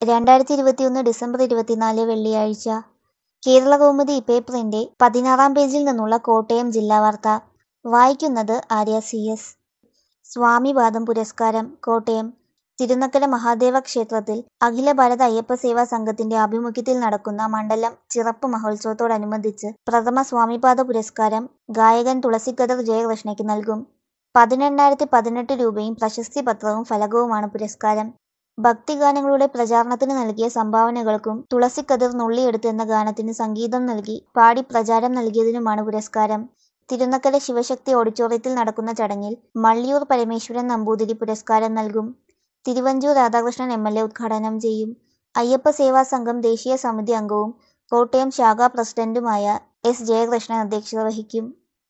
രണ്ടായിരത്തി ഇരുപത്തിയൊന്ന് ഡിസംബർ ഇരുപത്തിനാല് വെള്ളിയാഴ്ച കേരളകൗമുദി പേപ്പറിന്റെ പതിനാറാം പേജിൽ നിന്നുള്ള കോട്ടയം ജില്ലാ വാർത്ത വായിക്കുന്നത് ആര്യ സി എസ് സ്വാമിപാദം പുരസ്കാരം കോട്ടയം തിരുനക്കര മഹാദേവ ക്ഷേത്രത്തിൽ അഖില ഭാരത അയ്യപ്പ സേവാ സംഘത്തിന്റെ ആഭിമുഖ്യത്തിൽ നടക്കുന്ന മണ്ഡലം ചിറപ്പ് മഹോത്സവത്തോടനുബന്ധിച്ച് പ്രഥമ സ്വാമിപാദ പുരസ്കാരം ഗായകൻ തുളസിക്കതർ ജയകൃഷ്ണയ്ക്ക് നൽകും പതിനെണ്ണായിരത്തി പതിനെട്ട് രൂപയും പ്രശസ്തി പത്രവും ഫലകവുമാണ് പുരസ്കാരം ഭക്തിഗാനങ്ങളുടെ പ്രചാരണത്തിന് നൽകിയ സംഭാവനകൾക്കും തുളസിക്കതിർ നുള്ളിയെടുത്ത് എന്ന ഗാനത്തിന് സംഗീതം നൽകി പാടി പ്രചാരം നൽകിയതിനുമാണ് പുരസ്കാരം തിരുനക്കര ശിവശക്തി ഓഡിറ്റോറിയത്തിൽ നടക്കുന്ന ചടങ്ങിൽ മള്ളിയൂർ പരമേശ്വരൻ നമ്പൂതിരി പുരസ്കാരം നൽകും Thiruvanchoor Radhakrishnan M L A ഉദ്ഘാടനം ചെയ്യും അയ്യപ്പ സേവാ സംഘം ദേശീയ സമിതി അംഗവും കോട്ടയം ശാഖാ പ്രസിഡന്റുമായ എസ് ജയകൃഷ്ണൻ അധ്യക്ഷത വഹിക്കും